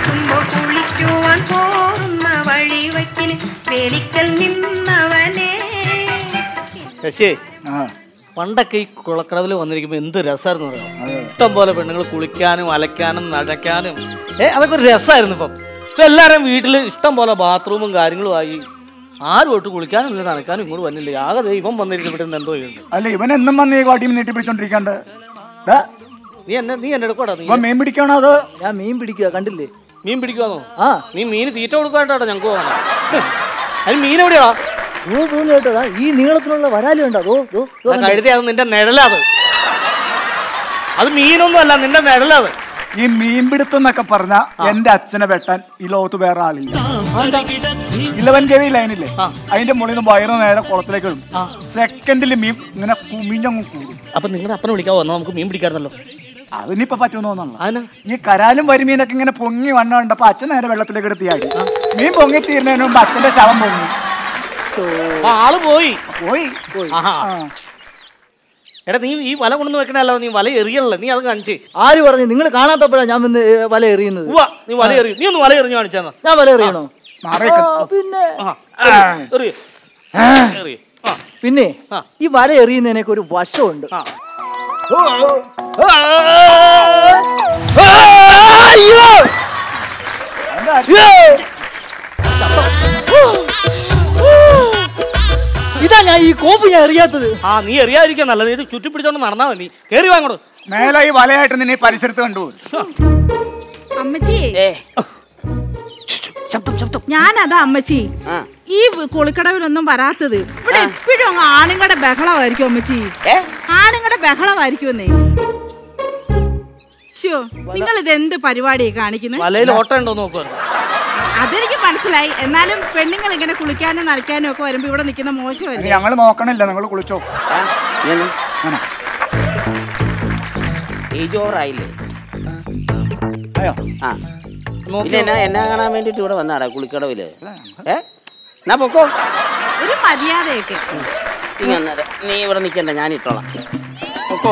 കുളിക്കുമ്പോൾ കുളിക്കുവാൻ പോറുന്ന വഴിവയ്ക്കിന് വേലിക്കൽ നിന്നവനെ ശശി ആ പണ്ടൊക്കെ ഈ കുളക്കടവിൽ വന്നിരിക്കുമ്പോൾ എന്ത് രസമായിരുന്നു അറിയാം അതെ. ഇഷ്ടം പോലെ പെണ്ണുങ്ങൾ കുളിക്കാനും അലക്കാനും നടക്കാനും ഏ അതൊക്കെ ഒരു രസമായിരുന്നു ഇപ്പം ഇപ്പം എല്ലാവരും വീട്ടിൽ ഇഷ്ടം പോലെ ബാത്റൂമും കാര്യങ്ങളും ആയി ആരും ഒട്ട് കുളിക്കാനും ഇല്ല നനക്കാനും ഇങ്ങോട്ട് വന്നില്ല ആകെ ദേ ഇവൻ വന്നിരിക്കും ഇവിടെ നിന്ന് എന്തോ ചെയ്യുന്നു അല്ല ഇവൻ എന്നും വന്ന് ഈ കാട്ടിൽ നീട്ടി പിടിച്ചോണ്ടിരിക്കാണ്ട് ദാ, നീ എന്നെ നീ എന്നെ എടുക്കോടാ നീ ഇവൻ മീൻ പിടിക്കണോ അതോ ഞാൻ മീൻ പിടിക്കുക കണ്ടില്ലേ മീൻ പിടിക്കുവാന്നോ ആ നീ മീൻ തീറ്റ കൊടുക്കാണ്ടാട്ടോ ഞങ്ങൾക്ക് പോകാൻ അതിന് മീൻ എവിടെയാ ഓ തോന്നി കേട്ടോ ദാ ഈ നീളത്തിനുള്ള വരാലി ഉണ്ടോ അതോ ദോ, ദോ കണ്ടോ? കഴുതി അത് നിന്റെ നിഴലാത് അത് മീനൊന്നും അല്ല നിന്റെ നിഴലത് ഈ മീൻ പിടുത്തം എന്നൊക്കെ പറഞ്ഞ എന്റെ അച്ഛനെ വെട്ടാൻ ഈ ലോകത്ത് വേറെ ആളില്ല ഇലവൻ കെ വി ലൈനില്ലേ അതിന്റെ മുകളിൽ നിന്ന് വയറ് നേരെ കുളത്തിലേക്ക് ഇടും സെക്കൻഡിൽ മീൻ ഇങ്ങനെ കുമിഞ്ഞങ്ങ് കൂടും അപ്പൊ നിങ്ങളുടെ അപ്പനെ വിളിക്കാൻ വന്നോ നമുക്ക് മീൻ പിടിക്കാറുണ്ടല്ലോ അതിനിപ്പോ പറ്റുമെന്ന് തോന്നുന്നു അതിനാ ഈ കരാലും വരിമീനൊക്കെ ഇങ്ങനെ പൊങ്ങി വണ്ണ കണ്ടപ്പോ അച്ഛൻ നേരെ വെള്ളത്തിലേക്ക് എടുത്തിയാടി മീൻ പൊങ്ങി തീരുന്നതിന് മുമ്പ് അച്ഛന്റെ ശവം പൊങ്ങി അപ്പൊ ആള് പോയി പോയി ആഹാ ആ. എടാ നീ ഈ വല കൊണ്ടു വെക്കണല്ലോ നീ വല എറിയല്ലേ നീ അത് കാണിച്ച് ആര് പറഞ്ഞു നിങ്ങൾ കാണാത്തപ്പോഴാ ഞാൻ വന്ന് ഏ, വല എറിയുന്നത് ഉവ്വ നീ വല എറി നീ ഒന്ന് വല എറിഞ്ഞു കാണിച്ചാ ഞാൻ വല എറിയണോ മാറിയേക്ക്. ആ, പിന്നെ എറിയ എറിയ ആ പിന്നെ ആ. ഈ വല എറിയുന്നതിനൊക്കെ ഒരു വശമുണ്ട് ആ അയ്യോ ഇതാ ഞാൻ ഈ കോപ്പ് ഞാൻ എറിയാത്തത് ആ നീ എറിയാതിരിക്കാൻ നല്ലത് ഇത് ചുറ്റി പിടിച്ചോണ്ട് നടന്നാ മതി നീ കേറി വാങ്ങോട് മേലെ ഈ വലയായിട്ട് നിന്നെ ഈ പരിസരത്ത് കണ്ടുപോകും അമ്മച്ചി ശബ്ദം ശബ്ദം ഞാനതാ അമ്മച്ചി ഈ കുളിക്കടവിലൊന്നും വരാത്തത് ഇവിടെ എപ്പോഴും അങ്ങ് ആണുങ്ങളുടെ ബഹളമായിരിക്കും അമ്മച്ചി ആണുങ്ങളുടെ ബഹളമായിരിക്കുമെന്നേ ഷോ നിങ്ങൾ ഇത് എന്ത് പരിപാടിയാ കാണിക്കുന്നത് വലയിൽ ഓട്ടം ഉണ്ടോ നോക്കുക അതെനിക്ക് മനസ്സിലായി എന്നാലും പെണ്ണുങ്ങൾ ഇങ്ങനെ കുളിക്കാനും നനയ്ക്കാനും ഒക്കെ വരുമ്പോ ഇവിടെ നിൽക്കുന്ന മോശമല്ലേ ഞങ്ങൾ നോക്കണില്ല നിങ്ങൾ കുളിച്ചോ അങ്ങനെ. ഏജ് ഓവറായില്ലേ അയ്യോ ആ പിന്നെ എന്നാ എന്നാ കാണാൻ വേണ്ടിട്ട് ഇവിടെ വന്നാടാ കുളിക്കടവില് ഏ എന്നാ പൊക്കോ ഒരു മര്യാദയൊക്കെ നീ വന്നേരെ. നീ ഇവിടെ നിൽക്കണ്ട ഞാൻ ഇട്ടോളാം പൊക്കോ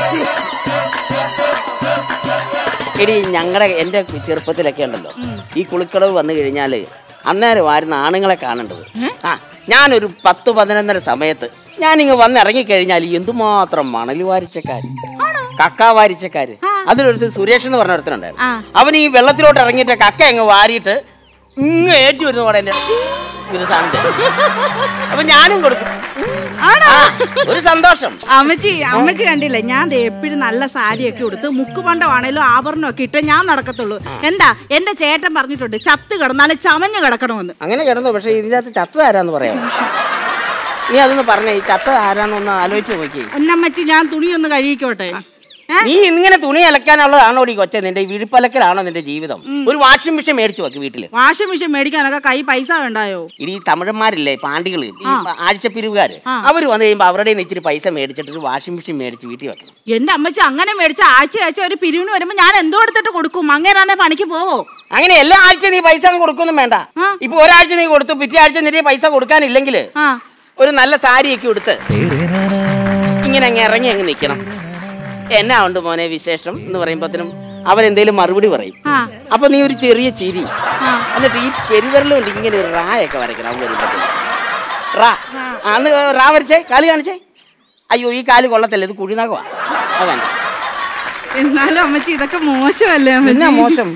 എടി ഞങ്ങളുടെ എൻ്റെ ചെറുപ്പത്തിലൊക്കെ ഉണ്ടല്ലോ ഈ കുളിക്കടവ് വന്നു കഴിഞ്ഞാൽ അന്നേരം ആയിരുന്നു ആണുങ്ങളെ കാണേണ്ടത് ആ ഞാനൊരു പത്ത് പതിനൊന്നര സമയത്ത് ഞാനിങ്ങ് വന്ന് ഇറങ്ങിക്കഴിഞ്ഞാൽ എന്തുമാത്രം മണൽ വാരിച്ചക്കാര് കക്ക വാരിച്ചക്കാര് അതിലൊരുത്തർ സുരേഷ് എന്ന് പറഞ്ഞ ഒരുത്തനുണ്ടായിരുന്നു അവൻ ഈ വെള്ളത്തിലോട്ട് ഇറങ്ങിയിട്ട് കക്ക അങ്ങ് വാരിയിട്ട് ഇങ്ങ് ഏറ്റു വരുന്ന പോലെ എൻ്റെ ഒരു സാധനം തരും. അപ്പൊ ഞാനും കൊടുക്കും ആ, ഒരു സന്തോഷം അമ്മച്ചി അമ്മച്ചി കണ്ടില്ലേ ഞാൻ ദേ എപ്പോഴും നല്ല സാരിയൊക്കെ ഉടുത്ത് മുക്കുപണ്ടമാണേലും ആഭരണമൊക്കെ ഇട്ട് ഞാൻ നടക്കത്തുള്ളൂ എന്താ എന്റെ ചേട്ടൻ പറഞ്ഞിട്ടുണ്ട് ചത്ത് കിടന്നാലും ചമഞ്ഞ് കിടക്കണമെന്ന് അങ്ങനെ കിടന്നു പക്ഷെ ഇതിനകത്ത് ചത്തത് ആരാന്ന് പറയാം നീ അതൊന്ന് പറഞ്ഞേ ഈ ചത്തത് ആരാന്നൊന്ന് ആലോചിച്ച് നോക്കി ഒന്നമ്മച്ചി ഞാൻ തുണി ഒന്ന് കഴുകിക്കോട്ടെ ഏ? നീ ഇങ്ങനെ തുണി അലക്കാനുള്ളതാണോ ഈ കൊച്ചെ നിന്റെ ഈ വിഴുപ്പലക്കലാണോ നിന്റെ ജീവിതം ഒരു വാഷിംഗ് മെഷീൻ മേടിച്ചു വെക്ക് വീട്ടില് വാഷിംഗ് മെഷീൻ മേടിക്കാനൊക്കെ കൈ പൈസ വേണ്ടായോ ഇനി ഈ തമിഴന്മാരില്ലേ പാണ്ടികള് ഈ ആഴ്ചപ്പിരിവുകാര് അവര് വന്നു കഴിയുമ്പോ അവരുടെ കയ്യിൽ നിന്ന് ഇച്ചിരി പൈസ മേടിച്ചിട്ട് ഒരു വാഷിംഗ് മെഷീൻ മേടിച്ച് വീട്ടിൽ വെക്കണം എന്റെ അമ്മച്ചി അങ്ങനെ മേടിച്ച ആഴ്ച ആഴ്ച ഒരു പിരിവിന് വരുമ്പോ ഞാൻ എന്തോ എടുത്തിട്ട് കൊടുക്കും അങ്ങേരാന്നെ പണിക്ക് പോവോ അങ്ങനെ എല്ലാ ആഴ്ച നീ പൈസ അങ്ങ് കൊടുക്കൊന്നും വേണ്ട ഇപ്പൊ ഒരാഴ്ച നീ കൊടുത്തു പിറ്റേ ആഴ്ച നിന്റെ പൈസ കൊടുക്കാനില്ലെങ്കിൽ ആ ഒരു നല്ല സാരിയൊക്കെ ഉടുത്ത് ഇങ്ങനെ അങ്ങ് ഇറങ്ങി അങ്ങ് നിൽക്കണം എന്നാ ഉണ്ട് മോനെ വിശേഷം എന്ന് പറയുമ്പോഴത്തേനും അവൻ എന്തേലും മറുപടി പറയും ആ അപ്പൊ നീ ഒരു ചെറിയ ചിരി എന്നിട്ട് ഈ പെരുവിരലും കൊണ്ട് ഇങ്ങനെ ഒരു റായൊക്കെ വരയ്ക്കണം അവൻ വരുമ്പോഴത്തേനും റാ ആ, അന്ന് റാ വരച്ചേ കാല് കാണിച്ചേ അയ്യോ ഈ കാല് കൊള്ളത്തില്ല ഇത് കുഴിനകവാ അത് വേണ്ട എന്നാലും അമ്മച്ചി ഇതൊക്കെ മോശമല്ലേ എന്നാ അമ്മച്ചി മോശം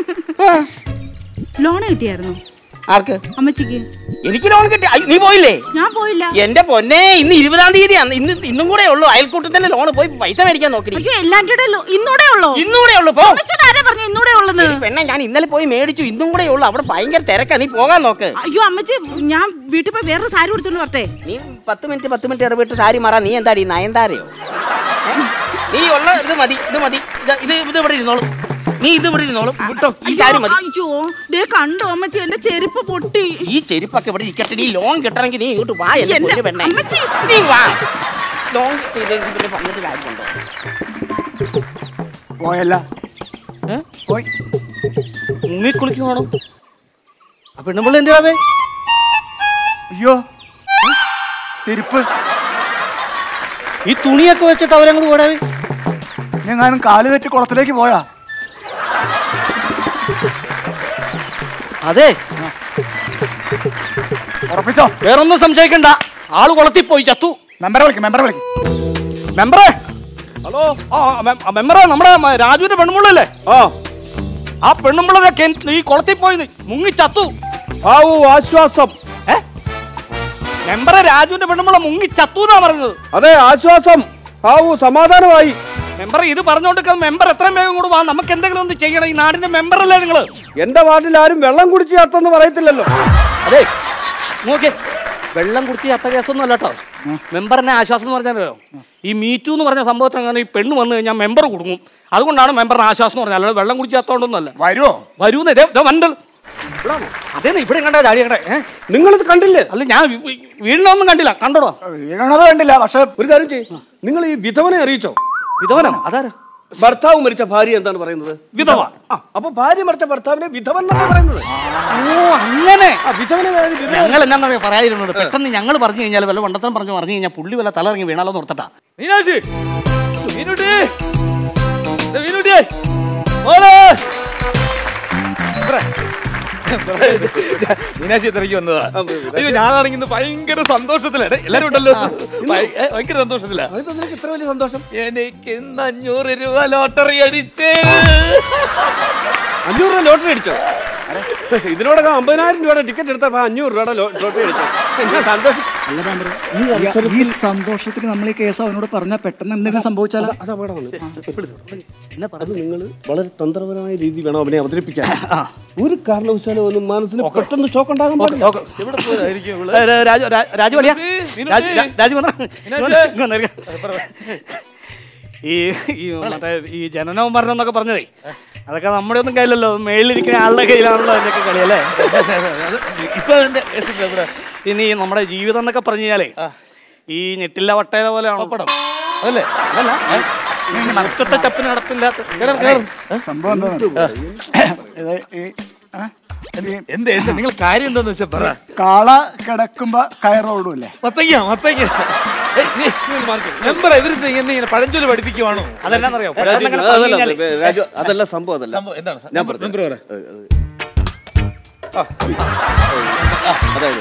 ലോൺ കിട്ടിയായിരുന്നു ആർക്ക് അമ്മച്ചിക്ക് എനിക്ക് ലോൺ കിട്ടി അയ്യോ, നീ പോയില്ലേ ഞാൻ പോയില്ല എന്റെ പൊന്നെ ഇന്ന് ഇരുപതാം തീയതിയാണ് ഇന്ന് ഇന്നും കൂടെ ഉള്ളൂ അയൽക്കൂട്ടത്തിന്റെ ലോൺ പോയി പൈസ മേടിക്കാൻ നോക്കി അയ്യോ എല്ലാൻ്റെ ഇന്നൂടെ ഉള്ളോ ഇന്നും കൂടെ ഉള്ളൂ പോ അമ്മച്ചിയുടെ ആരാ പറഞ്ഞു ഇന്നൂടെ ഉള്ളത് എടി പെണ്ണെ ഞാൻ ഇന്നലെ പോയി മേടിച്ചു ഇന്നും കൂടെ ഉള്ളു അവിടെ ഭയങ്കര തിരക്കാ നീ പോകാൻ നോക്ക് അയ്യോ അമ്മച്ചി ഞാൻ വീട്ടിൽ പോയി വേറൊരു സാരി കൊടുത്തോണ്ട് വരട്ടെ നീ പത്ത് മിനിറ്റ് പത്ത് മിനിറ്റ് ഇടപെട്ട് സാരി മാറാ നീ എന്താടി നയൻതാരയോ ഏ? നീ ഉള്ള ഇത് മതി ഇത് മതി ഇത് ഇത് ഇത് ഇവിടെ ഇരുന്നോളും നീ ഇത് ഇവിടെ ഇരുന്നോളും വിട്ടോ ഈ സാരി മതി അയ്യോ ദേ കണ്ടോ അമ്മച്ചി എന്റെ ചെരുപ്പ് പൊട്ടി ഈ ചെരുപ്പൊക്കെ ഇവിടെ ഇരിക്കട്ടെ നീ ലോൺ കിട്ടണമെങ്കിൽ നീ ഇങ്ങോട്ട് വാ എന്റെ എന്റെ പൊന്നു പെണ്ണെ അമ്മച്ചി. നീ വാ ലോൺ കിട്ടിയില്ലെങ്കിൽ പിന്നെ പറഞ്ഞിട്ട് കാര്യമുണ്ടോ പോയല്ല പോയി മുങ്ങി കുളിക്കുവാണോ ആ പെണ്ണുമ്പിള്ള എന്തിനാ വേ അയ്യോ തിരുപ്പ് ഈ തുണിയൊക്കെ വെച്ചിട്ട് അവരങ്ങോട്ട് ഓടാവേ ഞങ്ങാനും കാല് തെറ്റി കുളത്തിലേക്ക് പോയാ അതെ ഉറപ്പിച്ചോ വേറൊന്നും സംശയിക്കണ്ട ആള് കുളത്തിൽ പോയി ചത്തു മെമ്പറെ വിളിക്കും മെമ്പറെ വിളിക്കും മെമ്പറേ ഹലോ ആ മെ- ആ, മെമ്പറേ നമ്മുടെ മ- രാജുവിന്റെ പെണ്ണുമുള്ളല്ലേ ആ ആ പെണ്ണുമുള്ള ഈ കുളത്തിൽ പോയി മുങ്ങി ചത്തു ആവൂ ആശ്വാസം ഏ മെമ്പറെ രാജുവിന്റെ പെണ്ണുമുള്ള മുങ്ങി ചത്തു എന്നാ പറഞ്ഞത് അതെ ആശ്വാസം ആവൂ സമാധാനമായി മെമ്പർ ഇത് പറഞ്ഞുകൊണ്ടിരിക്കുന്നത് മെമ്പർ എത്രയും വേഗം കൂടെ വാ നമുക്ക് എന്തെങ്കിലും ഒന്ന് ചെയ്യണം ഈ നാടിന്റെ മെമ്പർ അല്ലേ നിങ്ങള് എന്റെ വാർഡിൽ ആരും വെള്ളം കുടിച്ച് ചത്തെന്ന് പറയത്തില്ലല്ലോ അതെ നോക്കിയേ വെള്ളം കുടിച്ച് ചത്ത കേസൊന്നും അല്ല കേട്ടോ മെമ്പറിനെ ആശ്വാസം എന്ന് പറഞ്ഞാലോ ഈ മീറ്റു എന്ന് പറഞ്ഞ സംഭവത്തിന് അങ്ങനെ ഈ പെണ്ണ് വന്നു കഴിഞ്ഞാൽ മെമ്പർ കുടുങ്ങും അതുകൊണ്ടാണ് മെമ്പറിന് ആശ്വാസം എന്ന് പറഞ്ഞാൽ അല്ലാതെ വെള്ളം കുടിച്ച് ചത്തോണ്ടൊന്നുമല്ല വരുമോ വരൂന്ന് ഇതേ ഇതേ വണ്ടൽ അതേ ഇവിടെ കണ്ട ചാടിയക്കടെ ഏ നിങ്ങളിത് കണ്ടില്ലേ അല്ല ഞാൻ വീ- വീ- വീടിനൊന്നും കണ്ടില്ല കണ്ടോടോ വീണത് കണ്ടില്ല പക്ഷെ ഒരു കാര്യം ചെയ്യ് നിങ്ങൾ ഈ വിധവനെ അറിയിച്ചോ വിധവനം അതാരാ ഭർത്താവ് മരിച്ച ഭാര്യ എന്താണ് പറയുന്നത് വിധവ ആ അപ്പൊ ഭാര്യ മരിച്ച ഭർത്താവിനെ വിധവൻ എന്നല്ലേ പറയുന്നത് ഓ അങ്ങനെ ആ വിധവനെ അതായത് വിധവ- ഞങ്ങൾ എന്നാ പറയാതിരുന്നത് പെട്ടെന്ന് ഞങ്ങൾ പറഞ്ഞു കഴിഞ്ഞാൽ വല്ല വണ്ടത്തം പറഞ്ഞു പറഞ്ഞു കഴിഞ്ഞാൽ പുള്ളി വല്ല തലയിറങ്ങി വീണാലോ നിർത്തട്ടാ മീനാക്ഷി മീനുട്ടി ദേ മീനുട്ടി മോളെ ഇബ്രെ. ഇബ്രെ. മീനാക്ഷി തിരക്കി വന്നതാ അയ്യോ ഞാനാണെങ്കിൽ ഇന്ന് ഭയങ്കര സന്തോഷത്തിലാണ് എല്ലാരും ഉണ്ടല്ലോ ഭയ- ഏ, ഭയങ്കര സന്തോഷത്തിലാ അതെന്താ നിനക്ക് ഇത്ര വലിയ സന്തോഷം എനിക്ക് ഇന്ന് അഞ്ഞൂറ് രൂപ ലോട്ടറി അടിച്ച് അഞ്ഞൂറ് രൂപ ലോട്ടറി അടിച്ചോ ഇതിനോടൊക്കെ അമ്പതിനായിരം രൂപയുടെ ടിക്കറ്റ് എടുത്തപ്പോ അഞ്ഞൂറ് രൂപയുടെ ലോ- ലോട്ടറി അടിച്ചോ എന്നാ സന്തോഷം ഈ സന്തോഷത്തിന് നമ്മൾ ഈ കേസ് അവനോട് പറഞ്ഞാൽ പെട്ടെന്ന് എന്തെങ്കിലും സംഭവിച്ചാലോ അത് അപകടമാണ് അത് നിങ്ങൾ വളരെ തന്ത്രപരമായ രീതി വേണം അവനെ അവതരിപ്പിക്കാൻ ഒരു കാരണവശാലും അവന് മനസ്സിന് പെട്ടെന്ന് ഷോക്ക് ഉണ്ടാകാൻ പാടില്ല എവിടെ പോയതായിരിക്കും ഇവള്? ഏ, ഏ, രാജു രാ- രാജു വളിയാ മീനുട്ടി. രാജു രാ- രാജു വന്നോ? മീനുട്ടി. ഇങ്ങോട്ട് ഇങ്ങ് വന്നേര്. ഈ ഈ മറ്റേ ഈ ജനനവും മരണം എന്നൊക്കെ പറഞ്ഞതേ അതൊക്കെ നമ്മുടെ ഒന്നും കയ്യിലല്ലോ മേളിലിരിക്കുന്ന ആളുടെ കയ്യിലാണല്ലോ അതിന്റെയൊക്കെ കളിയല്ലേ ഇപ്പൊ അതിന്റെ എത്തില്ല ഇവിടെ. പിന്നെ ഈ നമ്മുടെ ജീവിതം എന്നൊക്കെ പറഞ്ഞു കഴിഞ്ഞാലേ ഈ ഞെട്ടില്ല വട്ടേല പോലെയാണ് പടം അതല്ലേ അതല്ല മുറ്റത്തെ ചപ്പിന് നടപ്പില്ലാത്ത സംഭവം എന്താ ഇത് ഈ ആ? ഈ എന്ത് എന്ത് നിങ്ങൾ കാര്യം എന്താന്ന് വെച്ചാ പറ കാള കിടക്കുമ്പോ കയറോടൂല്ലേ മത്തയ്ക്ക മത്തയ്ക്ക മെമ്പർ ഇവര് എന്ത് ഇങ്ങനെ പഴഞ്ചൊല് പഠിപ്പിക്കുവാണോ അതെന്നാന്നറിയോ രാജു, പെട്ടെന്ന് അങ്ങനെ അതല്ല, പറഞ്ഞു കഴിഞ്ഞാലേ, രാജു അതല്ല സംഭവം അതല്ല സംഭവം എന്താണ് ഞാൻ മെമ്പർ പറഞ്ഞു പറ അതായത്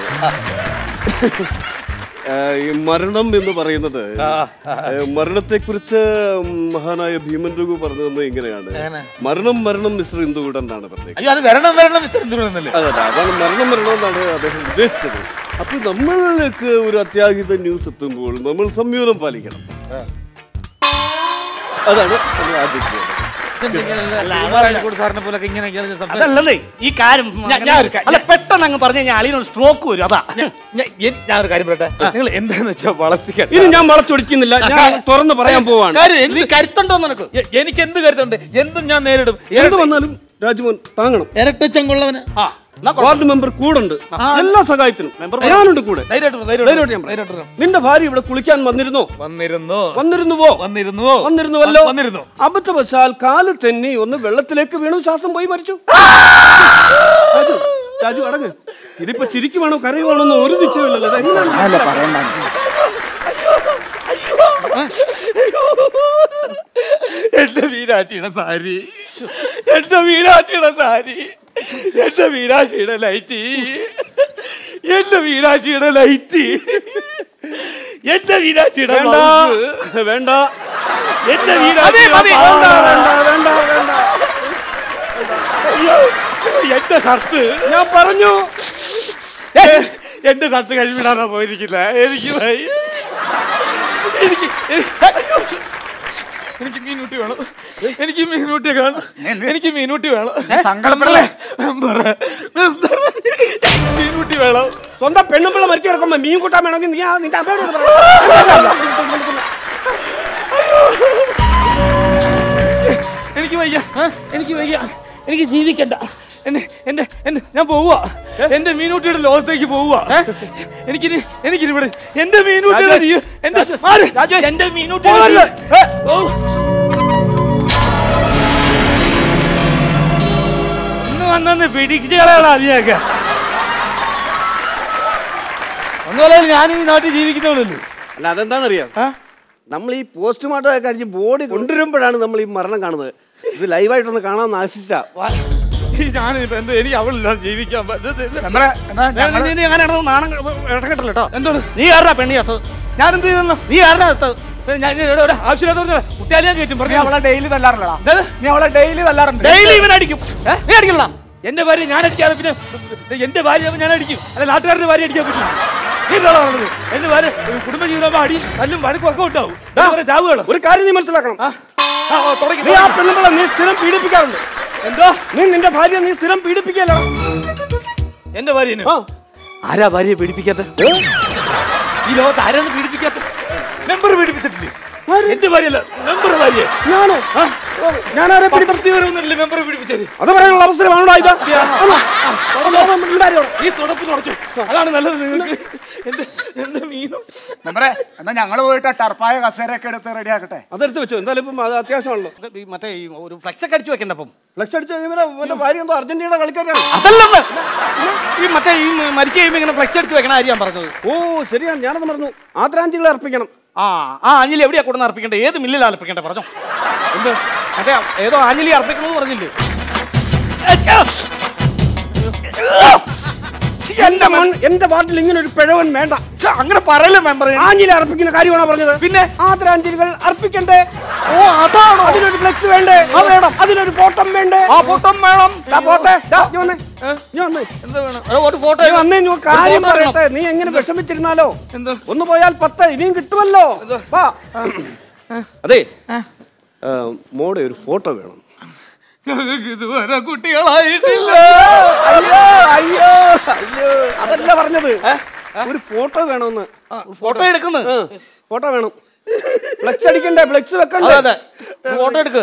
ആ, ഈ മരണം എന്ന് പറയുന്നത് മരണത്തെ കുറിച്ച് മഹാനായ ഭീമൻ രഘു പറഞ്ഞത് ഇങ്ങനെയാണ് മരണം മരണം മിസ്റ്റർ ഇന്ദുകൂടൻ എന്നാണ് പറഞ്ഞത് അയ്യോ അത് വരണം വരണം മിസ്റ്റർ എന്തുകൊണ്ടെന്നല്ലേ അതെ അതെ അതാണ് മരണം മരണം എന്നാണ് അദ്ദേഹം ഉദ്ദേശിച്ചത് അപ്പൊ നമ്മൾക്ക് ഒരു അത്യാഹിത ന്യൂസ് എത്തുമ്പോൾ നമ്മൾ സംയമനം പാലിക്കണം അതാണ് നമ്മൾ ആദ്യം ചെയ്യേണ്ടത്. സാറിനെ പോലൊക്കെ ഇങ്ങനെ അതല്ലേ ഈ കാര്യം ഞാൻ- ഞാൻ ഒരു കാര്യം- അല്ല പെട്ടെന്ന് അങ്ങ് പറഞ്ഞു കഴിഞ്ഞാൽ അളിയനൊരു സ്ട്രോക്ക് വരും അതാ ഞാൻ ഒരു കാര്യം പറയട്ടെ നിങ്ങൾ എന്താന്ന് വെച്ചാൽ വളർത്തിക്കാൻ ഇനി ഞാൻ വളച്ചൊടിക്കുന്നില്ല ഞാൻ തുറന്ന് പറയാൻ പോവാണ് കാര്യം എന്ത് നീ കരുത്തുണ്ടോ നിനക്ക് എ- എനിക്ക് എന്ത് കരുത്തുണ്ട് എന്തും ഞാൻ നേരിടും എന്ത് വന്നാലും രാജ്മോഹൻ താങ്ങണം ഇരട്ടച്ചങ്കുള്ളവന് ആ എന്നാ വാർഡ് മെമ്പർ കൂടെ ഉണ്ട് എല്ലാ സഹായത്തിനും ഞാനുണ്ട് കൂടെ ധൈര്യമായിട്ട് പറ, ധൈര്യമായിട്ട് ധൈര്യമായിട്ട് ഞാൻ പറയാം. ധൈര്യമായിട്ട് പറ. നിന്റെ ഭാര്യ ഇവിടെ കുളിക്കാൻ വന്നിരുന്നോ വന്നിരുന്നു വന്നിരുന്നുവോ വന്നിരുന്നുവോ വന്നിരുന്നുവല്ലോ വന്നിരുന്നു അബദ്ധവശാൽ കാല് തെന്നി ഒന്ന് വെള്ളത്തിലേക്ക് വീണു ശ്വാസം പോയി മരിച്ചു രാജു രാജു അടങ്ങ് ഇതിപ്പോ ചിരിക്കുവാണോ കരയുവാണോ എന്ന് ഒരു നിശ്ചയമില്ലല്ലോ ഇത് എങ്ങനെയാണ് അല്ല പറയണ്ട എന്റെ വീരാട്ടിയുടെ സാരി എന്റെ വീരാട്ടിയുടെ സാരി എന്റെ വീരാട്ടിയുടെ ലൈറ്റ് എന്റെ വീരാട്ടിയുടെ ലൈറ്റ് എന്റെ വീരാട്ടിയുടെ വേണ്ട blouse. വേണ്ട എന്റെ മതി, വീരാട്ടിയുടെ മതി. പാവാട. വേണ്ട, വേണ്ട, വേണ്ട, വേണ്ട. അയ്യോ, എന്റെ ഷർട്ട് ഞാൻ പറഞ്ഞു എന്റെ ഷർട്ട് കഴിവിടാനാ പോയിരിക്കില്ല എനിക്ക് വയ്യ. എനിക്ക് എനിക്ക് അയ്യോ, ശ്ശ്. എനിക്ക് മീൻകുട്ടി വേണം എനിക്ക് മീൻകുട്ടി വേണം എനിക്ക് മീൻകുട്ടി വേണം സങ്കടപ്പെടല്ലേ? മെമ്പർ, മെമ്പർ, എനിക്ക് മീൻകുട്ടി വേണം സ്വന്തം പെണ്ണുമ്പിള്ള മരിച്ചു കിടക്കുമ്പോ മീൻ കൂട്ടാൻ വേണമെങ്കിൽ നീ ആ- നിന്റെ അമ്മയോട് ഒന്ന് പറ. എനിക്ക് വയ്യ എനിക്ക് വയ്യ എനിക്ക് ജീവിക്കണ്ട എന്നെ എന്റെ എന്റെ ഞാൻ പോവുക എന്റെ മീനൂട്ടിയുടെ ലോകത്തേക്ക് പോവുക എനിക്കിനി എനിക്കിനി ഇവിടെ എന്റെ മീനൂട്ടിയുടെ ജീവ എന്റെ മാറ്. എന്റെ മീനൂട്ടിയുടെ ജീവ- ഓ. ഇന്ന് വന്നെന്ന് പിടിച്ചു കളയണം അതിനൊക്കെ ഒന്നുമല്ല ഞാൻ ഈ നാട്ടിൽ ജീവിക്കുന്നവളല്ലേ അല്ല അതെന്താണെന്നറിയാം നമ്മൾ ഈ പോസ്റ്റ്മോർട്ടം ഒക്കെ കഴിഞ്ഞ് ബോഡി കൊണ്ടുവരുമ്പോഴാണ് നമ്മൾ ഈ മരണം കാണുന്നത് ഇത് ലൈവായിട്ടൊന്ന് കാണാമെന്ന് ആശിച്ച ഞാനിപ്പോ എന്ത് എനിക്ക് അവളില്ലാതെ ജീവിക്കാൻ പറ്റത്തില്ല മെമ്പറെ എന്നാ ഞങ്ങള് നീ അങ്ങനെ നടന്ന് നാണം ഇടക്കെട്ടല്ലോ കേട്ടോ എന്തോന്ന് നീ ആരാ പെണ്ണി ചത്തത് ഞാൻ എന്ത് ചെയ്യുന്നു നീ ആരാ ചത്തത് ഞാൻ ഞാൻ ഇവിടെ- ഇവിടെ ആവശ്യമില്ലാത്ത പറഞ്ഞ കുട്ടിയാലെ ഞാൻ കയറ്റും നീ പറഞ്ഞു അവളെ ഡെയിലി തല്ലാറില്ലടാ എന്താണ്? നീ അവളെ ഡെയിലി തല്ലാറുണ്ട് ഡെയിലി ഇവൻ അടിക്കും ഏ? നീ അടിക്കണ എന്റെ ഭാര്യ ഞാൻ അടിക്കാതെ പിന്നെ എന്റെ ഭാര്യ ഞാൻ അടിക്കും അല്ല നാട്ടുകാരുടെ ഭാര്യ അടിക്കാൻ പറ്റും നീ എന്താണോ പറഞ്ഞത് എന്റെ ഭാര്യ കുടുംബജീവനം അടി അല്ലും വഴക്കൊക്കെ ഉണ്ടാവും ചാവുകളോ ഒരു കാര്യം നീ മനസ്സിലാക്കണം തുടങ്ങി നീ ആ പെണ്ണുമ്പളെ നീ സ്ഥിരം പീഡിപ്പിക്കാറുണ്ട് എന്തോ നീ നിന്റെ ഭാര്യ നീ സ്ഥിരം പീഡിപ്പിക്കല്ലോ എന്റെ ഭാര്യനെ ആരാ ഭാര്യയെ പീഡിപ്പിക്കാത്ത ഈ ലോകത്ത് ആരാണ് പീഡിപ്പിക്കാത്ത മെമ്പർ പീഡിപ്പിച്ചിട്ടില്ലേ എന്റെ ഭാര്യയല്ല മെമ്പർ ഭാര്യ ഞാനോ ഞാനാരെ പത്രത്തിൽ വരുന്നില്ലേ മെമ്പർ പീഡിപ്പിച്ചത് അത് പറയാനുള്ള അവസരമാണോ ഇത് ആണോ? ആണോ? ഉണ്ടായിരുന്നോ? ഈ തുടപ്പ് തുടച്ചു അതാണ് നല്ലത് നിങ്ങൾക്ക് എന്റെ എന്റെ മീനോ മെമ്പറെ എന്നാ ഞങ്ങള് പോയിട്ട് ആ ടർപ്പായ കസേരയൊക്കെ എടുത്ത് റെഡിയാക്കട്ടെ അതെടുത്ത് വെച്ചോ എന്തായാലും ഇപ്പം അത് അത്യാവശ്യമാണല്ലോ ഈ മറ്റേ ഈ ഒരു ഫ്ലെക്സ് ഒക്കെ അടിച്ചു വെക്കണ്ട അപ്പം ഫ്ലക്സ് അടിച്ച് കഴിയുമ്പോൾ എന്റെ ഭാര്യ എന്തോ അർജന്റീനയുടെ കളിക്കാരാണ് അതല്ലെന്ന് ഈ മറ്റേ ഈ മരിച്ചു കഴിയുമ്പോൾ ഇങ്ങനെ ഫ്ലെക്സ് അടിച്ചു വെക്കണ കാര്യം ഞാൻ പറഞ്ഞത് ഓ ശരിയാണ് ഞാനത് മറന്നു ആദരാഞ്ജലികൾ അർപ്പിക്കണം ആ ആ ആഞ്ഞിലി എവിടെയാ കൊടുന്ന് അർപ്പിക്കണ്ടേ ഏത് മില്ലിൽ അർപ്പിക്കണ്ടേ പറഞ്ഞോ എന്ത് അതെ ഏതോ ആഞ്ഞിലി അർപ്പിക്കണമെന്ന് പറഞ്ഞില്ലേ എന്റെ മൺ എന്റെ വാർഡിൽ ഇങ്ങനെ ഒരു പിഴവൻ വേണ്ട ഛെ, അങ്ങനെ പറയല്ലേ മെമ്പർ ആഞ്ജലി അർപ്പിക്കുന്ന കാര്യമാണോ പറഞ്ഞത് പിന്നെ? ആദരാഞ്ജലികൾ അർപ്പിക്കണ്ടേ ഓ അതാണോ അതിനൊരു ഫ്ലെക്സ് വേണ്ടേ ആ, വേണം. അതിനൊരു ഫോട്ടം വേണ്ടേ ആ പൊട്ടം വേണം ദാ പോട്ടെ ദാ, നീ വന്നേ നീ വന്നേ എന്ത് വേണം ഏ, ഒരു ഫോട്ടോ നീ വന്നേ നീ ഒരു കാര്യം ഫോട്ടോ വേണം. പറയട്ടെ നീ എങ്ങനെ വിഷമിച്ചിരുന്നാലോ എന്ത്? ഒന്ന് പോയാൽ പത്ത് ഇനിയും കിട്ടുമല്ലോ വാ. അതെ മോടെ ഒരു ഫോട്ടോ വേണം ഞങ്ങൾക്ക് ഇതുവരെ കുട്ടികളായിട്ടില്ല അയ്യോ അയ്യോ അയ്യോ അതല്ല പറഞ്ഞത് ഒരു ഫോട്ടോ വേണമെന്ന് ഫോട്ടോ എടുക്കുന്നത് ഫോട്ടോ വേണം ഫ്ലെക്സ് അടിക്കണ്ടേ ഫ്ലെക്സ് അതെ വെക്കണ്ടേ അതെ ഫോട്ടോ എടുക്ക്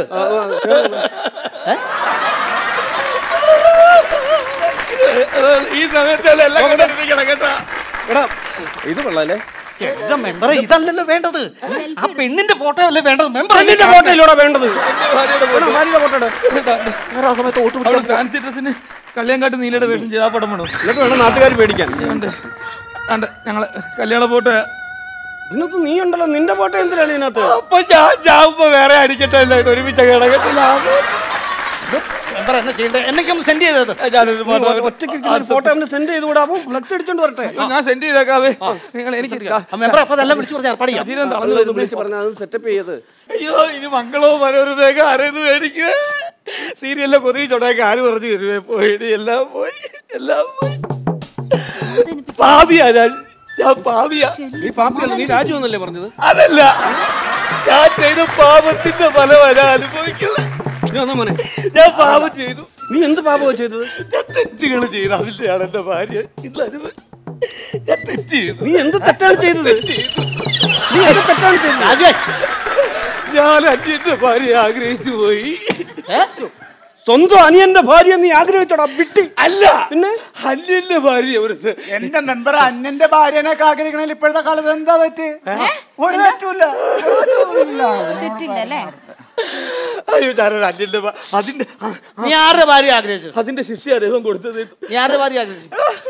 ഈ സമയത്തല്ല എല്ലാം കണ്ടിരിക്കണം കേട്ടാ എടാ ഇത് കൊള്ളാല്ലേ എന്റെ മെമ്പറെ ഇതല്ലല്ലോ വേണ്ടത് ആ പെണ്ണിന്റെ ഫോട്ടോ അല്ലേ വേണ്ടത് മെമ്പർ പെണ്ണിന്റെ ഫോട്ടോ ഇല്ലൂടെ വേണ്ടത് ഭാര്യയുടെ എടാ, ഭാര്യയുടെ ഫോട്ടോ ഇട്. വേറെ ആ സമയത്ത് ഓട്ട് അവള് ഫാൻസി ഡ്രസ്സിന് കല്യാൺകാട്ട് നീലയുടെ വേഷം ചെയ്താ പടം വേണം എന്നിട്ട് വേണം നാട്ടുകാർ പേടിക്കാൻ അണ്ട് ഞങ്ങള് കല്യാണ ഫോട്ടോ ഇതിനകത്ത് നീ ഉണ്ടല്ലോ നിന്റെ ഫോട്ടോ എന്തിനാണ് ഇതിനകത്ത് അപ്പൊ ഞാൻ ചാവുമ്പോ വേറെ അടിക്കട്ടെ എല്ലാം ഒരുമിച്ച് കിടക്കട്ടില്ല മെമ്പർ എന്നെ ചെയ്യണ്ടേ എന്നൊക്കെ സെൻഡ് ചെയ്തത് ഞാനൊരു നീ ഒ- ഒറ്റയ്ക്ക് ഇരിക്കുന്ന ഒരു ഫോട്ടോ അവന് സെൻഡ് ചെയ്ത് കൂടാ ഫ്ലക്സ് അടിച്ചോണ്ട് വരട്ടെ ഞാൻ സെൻഡ് ചെയ്തേക്കാവേ നിങ്ങൾ എനിക്ക് മെമ്പർ അപ്പൊ അതെല്ലാം വിളിച്ചു പറഞ്ഞ ഏർപ്പാട് ചെയ്യാം ശരീരം തളർന്നു അത് വരുന്നു വിളിച്ച് പറഞ്ഞ അത് സെറ്റപ്പ് ചെയ്ത് അയ്യോ ഇനി മംഗളോ മനോരമയൊക്കെ ആരെന്ന് മേടിക്കുക സീരിയലിലെ കൊതി ചൊടയൊക്കെ ആര് പറഞ്ഞു തരുവേ പോയി എല്ലാം പോയി എല്ലാം പോയി പാവിയാ ഞാൻ ഞാൻ പാവിയാ നീ പാപ്പിയല്ല നീ രാജു എന്നല്ലേ പറഞ്ഞത് അതല്ല ഞാൻ ചെയ്ത പാപത്തിന്റെ ഫലമാണ് ഞാൻ അനുഭവിക്കുന്നത് നീ വന്നാ മോനെ ഞാൻ പാപം ചെയ്തു നീ എന്ത് പാപമാണ് ചെയ്തത് ഞാൻ തെറ്റുകൾ ചെയ്തു അതിന്റെയാണ് എന്റെ ഭാര്യ ഇന്ന് അനുഭവ ഞാൻ തെറ്റ് ചെയ്തു നീ എന്ത് തെറ്റാണ് ചെയ്തത് നീ എന്ത് തെറ്റാണ് ചെയ്തത് രാജുവേ ഞാൻ അന്യന്റെ ഭാര്യയെ ആഗ്രഹിച്ചു പോയി സ്വന്തം അനിയന്റെ ഭാര്യ നീ ആഗ്രഹിച്ചോടാ വിട്ടി അല്ല പിന്നെ അന്യന്റെ ഭാര്യ ഒരു എന്റെ മെമ്പർ അന്നന്റെ ഭാര്യനൊക്കെ ആഗ്രഹിക്കണേൽ ഇപ്പോഴത്തെ കാലത്ത് എന്താ തെറ്റ് ഒരു തെറ്റുമില്ല ഒരു തെറ്റുമില്ല. തെറ്റില്ലല്ലേ അയ്യോ ഞാനൊരു അന്യന്റെ ഭാ- അതിന്റെ ആ, നീ ആരുടെ ഭാര്യ ആഗ്രഹിച്ചത് അതിന്റെ ശിഷ്യ ദൈവം കൊടുത്തത് നീ ആരുടെ ഭാര്യ ആഗ്രഹിച്ചു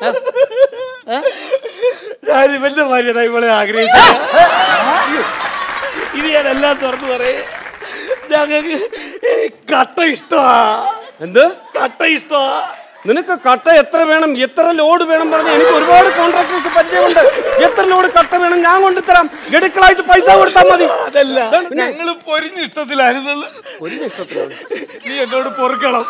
ഞാൻ ഇവന്റെ ഭാര്യ ഇവളെ ആഗ്രഹിച്ചു ഇത് ഞാൻ എല്ലാം തുറന്നു പറയേ ഞങ്ങൾക്ക് കട്ട ഇഷ്ടമാ എന്ത് കട്ട ഇഷ്ടമാ നിനക്ക് കട്ട എത്ര വേണം എത്ര ലോഡ് വേണം പറഞ്ഞ എനിക്ക് ഒരുപാട് കോൺട്രാക്ടേഴ്സ് പരിചയമുണ്ട് എത്ര ലോഡ് കട്ട വേണം ഞാൻ കൊണ്ടുതരാം ഗഡുക്കളായിട്ട് പൈസ കൊടുത്താൽ മതി അതല്ല ഞങ്ങള് പൊരിഞ്ഞ ഇഷ്ടത്തിലായിരുന്നല്ലോ പൊരിഞ്ഞ ഇഷ്ടത്തിലാണ് നീ എന്നോട് പൊറുക്കണം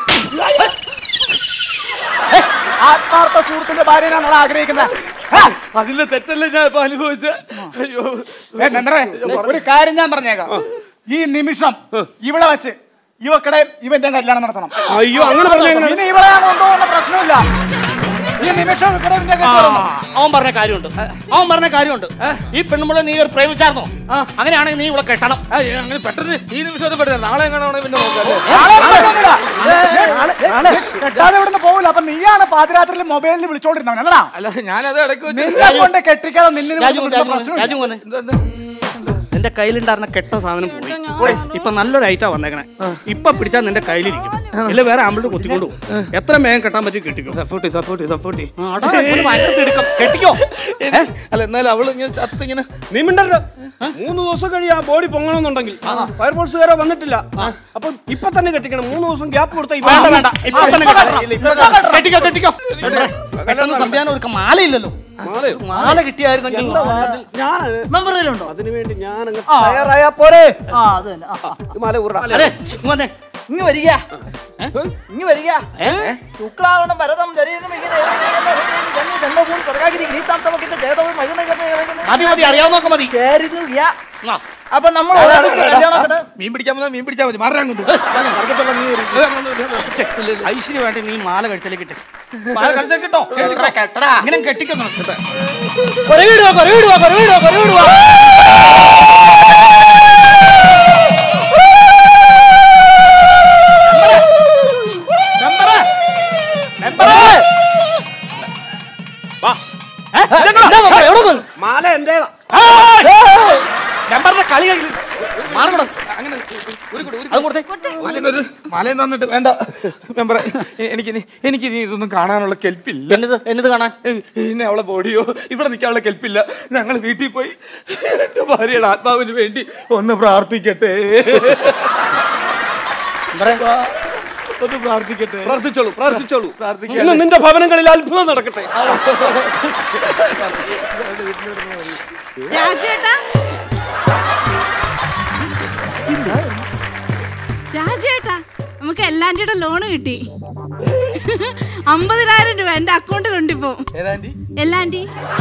ആത്മാർത്ഥ സുഹൃത്തിന്റെ ഭാര്യനാണ് നമ്മൾ ആഗ്രഹിക്കുന്നത് അതിന്റെ തെറ്റല്ല ഞാൻ ഇപ്പൊ അനുഭവിച്ച അയ്യോ ഏ, മെമ്പറേ ഒരു കാര്യം ഞാൻ പറഞ്ഞേക്കാം ഈ നിമിഷം ഇവിടെ വെച്ച് ഇവക്കടെ ഇവന്റെ കല്യാണം നടത്തണം അയ്യോ അങ്ങനെ പറഞ്ഞ ഇനി ഇവളെ ഞാൻ കൊണ്ടുപോകുന്ന പ്രശ്നമില്ല ഈ നിമിഷം ഇവിടെ ഇവന്റെ കെട്ടിടം അവൻ പറഞ്ഞ കാര്യമുണ്ട് അവൻ പറഞ്ഞ കാര്യമുണ്ട് ഈ പെണ്ണുമ്പോൾ നീ ഒരു പ്രേമിച്ചാർന്നോ അങ്ങനെയാണെങ്കിൽ നീ ഇവിടെ കെട്ടണം ആ, ഏ, അങ്ങനെ പെട്ടെന്ന് ഈ നിമിഷം പെട്ടെന്ന് നാളെ എങ്ങനെയാണോ പിന്നെ നോക്കാം കെട്ടാതെ ഇവിടുന്ന് പോകില്ല അപ്പൊ നീയാണ് പാതിരാത്രിയിൽ മൊബൈലിൽ വിളിച്ചോണ്ടിരുന്നവൻ അല്ലടാ അല്ല ഞാനത് ഇടയ്ക്ക് വെച്ച് നിന്നെ കൊണ്ട് കെട്ടിക്കാതെ നിന്നെ രാജു വിളിക്കുന്ന പ്രശ്നമില്ല രാജു മോനെ എന്റെ കയ്യിലുണ്ടായിരുന്ന കെട്ട സാധനം പോയി ഇപ്പൊ നല്ലൊരു ഐറ്റാ വന്നേക്കണേ ഇപ്പൊ പിടിച്ചാൽ നിന്റെ കയ്യിലിരിക്കും ഇല്ല വേറെ ആമ്പിളുടെ കൊത്തിക്കൊണ്ടു എത്ര മേഘം കെട്ടാൻ പറ്റും കെട്ടിക്കോ സപ്പോർട്ട് സപ്പോർട്ട് സപ്പോർട്ട് ആടാ, ഇങ്ങോട്ട് ഭയങ്കര തിടുക്കം. കെട്ടിക്കോ അല്ല എന്നാലും അവള് ഇങ്ങനെ ചത്ത് ഇങ്ങനെ നീ മിണ്ടല്ലോ മൂന്ന് ദിവസം കഴിയും ആ ബോഡി പൊങ്ങണമെന്നുണ്ടെങ്കിൽ ഫയർഫോഴ്സുകാരെ വന്നിട്ടില്ല അപ്പൊ ഇപ്പൊ തന്നെ കെട്ടിക്കണം മൂന്ന് ദിവസം ഗ്യാപ്പ് കൊടുത്ത വേണ്ട വേണ്ട ഇപ്പൊ തന്നെ കെട്ടണം. കെട്ടിക്കോ കെട്ടിക്കോ പെട്ടെന്ന് സംവിധാനം ഒരു മാലയില്ലല്ലോ മാലയോ? മാല കിട്ടിയായിരുന്നെങ്കിൽ ഞാൻ മെമ്പറിലുണ്ടോ അതിനു വേണ്ടി ഞാൻ അങ്ങ് തയ്യാറായാ പോരെ ആ അത് തന്നെ ആ, ആ. ഈ മാല ഉറ അതെ ഇങ്ങ് വന്നേ. ഇങ്ങ് വരിക ഇങ്ങ് വരിക ശുക്ലാവണം ഭരതം ശരീരം ഇങ്ങനെ ജന്മ ജന്മഭൂമി സ്വർഗാഗിരി ഗീതാം തമക്കിന്റെ ചേതവും മതി മതി അറിയാവുന്നൊക്കെ മതി ചേരുന്നു യാ ആ. അപ്പൊ നമ്മൾ ഒരാഴ്ച കല്യാണം ഒക്കെ മീൻ പിടിക്കാൻ വന്നാൽ മീൻ പിടിച്ചാൽ മതി മാറാൻ കൊണ്ട് ഐശ്വര്യ വേണ്ടി നീ മാല കഴുത്തിലേക്ക് ഇട്ട് മാല കഴുത്തിലേക്ക് ഇട്ടോ ഇങ്ങനെ കെട്ടിക്കുന്നു കൊരവിടുക കൊരവിടുക കൊരവിടുക കൊരവിടുക മാല എന്റേതാ നമ്പറിന്റെ കളി കഴിഞ്ഞു മാറണം അങ്ങനെ ഒരു കൂടെ, ഒരു അത് കൊടുത്തേ ഒരു മലയും തന്നിട്ട് വേണ്ട മെമ്പറെ എനിക്ക് എനിക്ക് ഇനി ഇതൊന്നും കാണാനുള്ള കെൽപ്പില്ല എന്നിത് എന്നിത് കാണാൻ പിന്നെ അവളെ ബോഡിയോ ഇവിടെ നിൽക്കാനുള്ള കെൽപ്പില്ല ഞങ്ങൾ വീട്ടിൽ പോയി എന്റെ ഭാര്യയുടെ ആത്മാവിന് വേണ്ടി ഒന്ന് പ്രാർത്ഥിക്കട്ടെ ഒന്ന് പ്രാർത്ഥിക്കട്ടെ പ്രാർത്ഥിച്ചോളൂ പ്രാർത്ഥിച്ചോളൂ പ്രാർത്ഥിക്കാം. ഇന്ന് നിന്റെ ഭവനങ്ങളിൽ അത്ഭുതം നടക്കട്ടെ രാജേട്ടാ രാജേട്ടാ നമുക്ക് എല്ലാൻ്റെ ലോണ് കിട്ടി അമ്പതിനായിരം രൂപ എന്റെ അക്കൗണ്ടിലുണ്ട് ഇപ്പൊ ഏതാണ്ടി എല്ലാൻ്റെ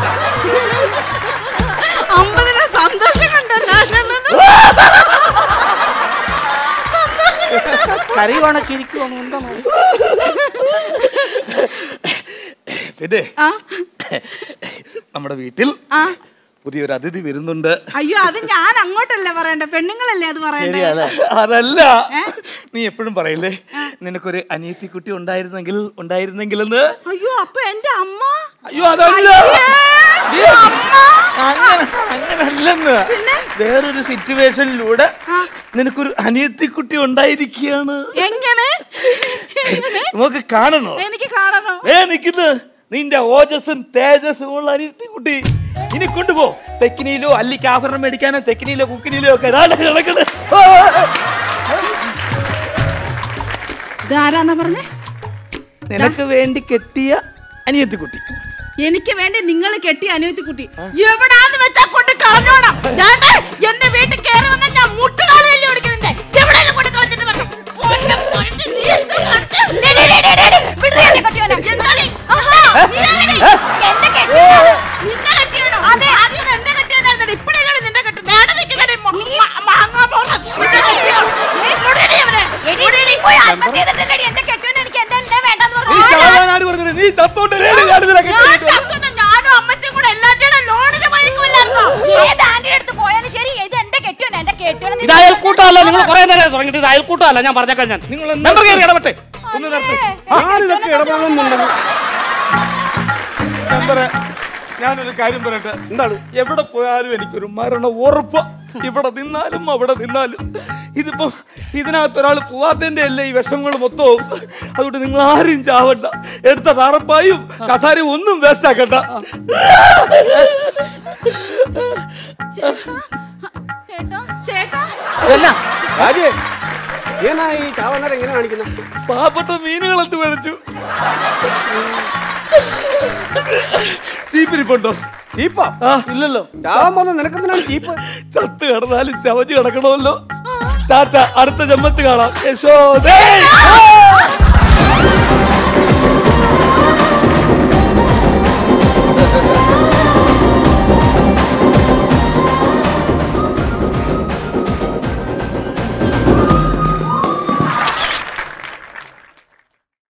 അമ്പതിനായിരം സന്തോഷം കണ്ടോ രാജേട്ടന്? സന്തോഷം കണ്ടോ? കരയുവാണോ ചിരിക്കുവാണോ എന്താണോ പിന്നെ ആ നമ്മുടെ വീട്ടിൽ ആ പുതിയൊരു അതിഥി വരുന്നുണ്ട് അയ്യോ അത് ഞാൻ അങ്ങോട്ടല്ല പറയണ്ട പെണ്ണുങ്ങളല്ലേ അത് പറയണ്ടേ അതല്ല ഏ? നീ എപ്പോഴും പറയില്ലേ നിനക്കൊരു അനിയത്തി കുട്ടി ഉണ്ടായിരുന്നെങ്കിൽ ഉണ്ടായിരുന്നെങ്കിലെന്ന് അയ്യോ അപ്പൊ എന്റെ അമ്മ അയ്യോ അതല്ല അയ്യേ, അമ്മ. അങ്ങനെ അങ്ങനല്ലെന്ന് വേറൊരു സിറ്റുവേഷനിലൂടെ നിനക്കൊരു അനിയത്തി കുട്ടി ഉണ്ടായിരിക്കുകയാണ് എങ്ങനെ എങ്ങനെ? നമുക്ക് കാണണോ എനിക്ക് കാണണം ഏ നിക്കുന്നു നിന്റെ ഓജസ്സും തേജസ്സും ഉള്ള അനിയത്തി കുട്ടി ഇനി കൊണ്ടുപോ തെക്കിനിയിലോ അല്ലിക്ക് ആഭരണം മേടിക്കാനോ തെക്കിനിയിലോ കുക്കിനിയിലോ ഒക്കെ അതാണ് കിടക്കണത് ഇതാരാന്നാ പറഞ്ഞേ നിനക്ക് വേണ്ടി കെട്ടിയ അനിയത്തി കുട്ടി എനിക്ക് വേണ്ടി നിങ്ങൾ കെട്ടി അനുവത്തി കുട്ടി എവിടാന്ന് വെച്ചാ കൊണ്ട് കളഞ്ഞോണം ദാണ്ടെ, എന്റെ വീട്ടിൽ കയറി വന്ന ഞാൻ മുട്ടുകാലല്ലേ ഓടിക്കുന്നുണ്ട് എവിടെയെങ്കിലും കൊണ്ട് കളഞ്ഞിട്ട് വരണം പൊന്നെ പൊന്നെ, നീ എന്തോ കാണിച്ചേ? ഡേ, ഡേ, ഡേ, ഡേ, ഡേ, ഡേ, വിടറി എന്നെ കെട്ടിയോനെ. എന്താടി? ആഹാ, നീയാണെടി. എന്നെ കെട്ടിയോനാ? നിന്നെ കെട്ടിയോനോ? ആദ്യം ഇത് എന്റെ കെട്ടിയോനായിരുന്നെടി. ഇപ്പഴല്ലേ നിന്റെ കെട്ടി- ദേണ്ടെ നിക്കുന്നെടി, മ- മ- മാങ്ങാ മോറൻ. നിന്റെ കെട്ടിയോൻ. നീ വിടറി അവനെ. വിടറി. നീ ചാവാൻ ആര് പറഞ്ഞത് നീ ചത്തോണ്ടല്ലേ ഞാൻ ഇതിനെ ഞാൻ കെട്ടിയത്? ചത്തുന്ന ഞാനും അമ്മച്ചും കൂടെ എല്ലാവരുടെയും ലോണിന് മയക്കുമില്ലായിരുന്നോ ഏത് ആന്റിയുടെ അടുത്ത് പോയാലും ശരി ഇത് എന്റെ കെട്ടിയോനെ എന്റെ കെട്ടിയോനെ ഇത് അയൽക്കൂട്ടമല്ല നിങ്ങൾ കുറെ നേരം തുടങ്ങിയിട്ട് ഇത് അയൽക്കൂട്ടമല്ല ഞാൻ പറഞ്ഞേക്കാം ഞാൻ നിങ്ങൾ മെമ്പർ കയറി ഇടപെട്ടെ ഒന്ന് നിർത്ത് ഞാനിതൊക്കെ ഇടപെടണമെന്നുണ്ടെങ്കിൽ മെമ്പറെ ഞാനൊരു കാര്യം പറയട്ടെ എന്താണ് എവിടെ പോയാലും എനിക്കൊരു മരണം ഉറപ്പ് ഇവിടെ നിന്നാലും അവിടെ നിന്നാലും ഇതിപ്പോ ഇതിനകത്ത് ഒരാൾ പോവാത്തതിന്റെ അല്ലേ ഈ വിഷമങ്ങൾ മൊത്തവും അതുകൊണ്ട് നിങ്ങൾ ആരും ചാവണ്ട എടുത്ത താറപ്പായും കസാരയും ഒന്നും വേസ്റ്റ് ആക്കണ്ട ചേട്ടാ ചേട്ടാ ഇതെന്നാ രാജേ ഏനാ ഈ ചാവന്നേരം എങ്ങനെ കാണിക്കുന്നത് പാവപ്പെട്ട മീനുകളെന്ത് മേടിച്ചു ചീപ്പിരിപ്പുണ്ടോ ചീപ്പോ ഇല്ലല്ലോ ചാവാൻ പോകുന്ന നിനക്കെന്തിനാണ് ചീപ്പ് ചത്ത് കിടന്നാലും ചവച്ച് കിടക്കണമല്ലോ ടാറ്റ അടുത്ത ജന്മത്ത് കാണാം യശോദേ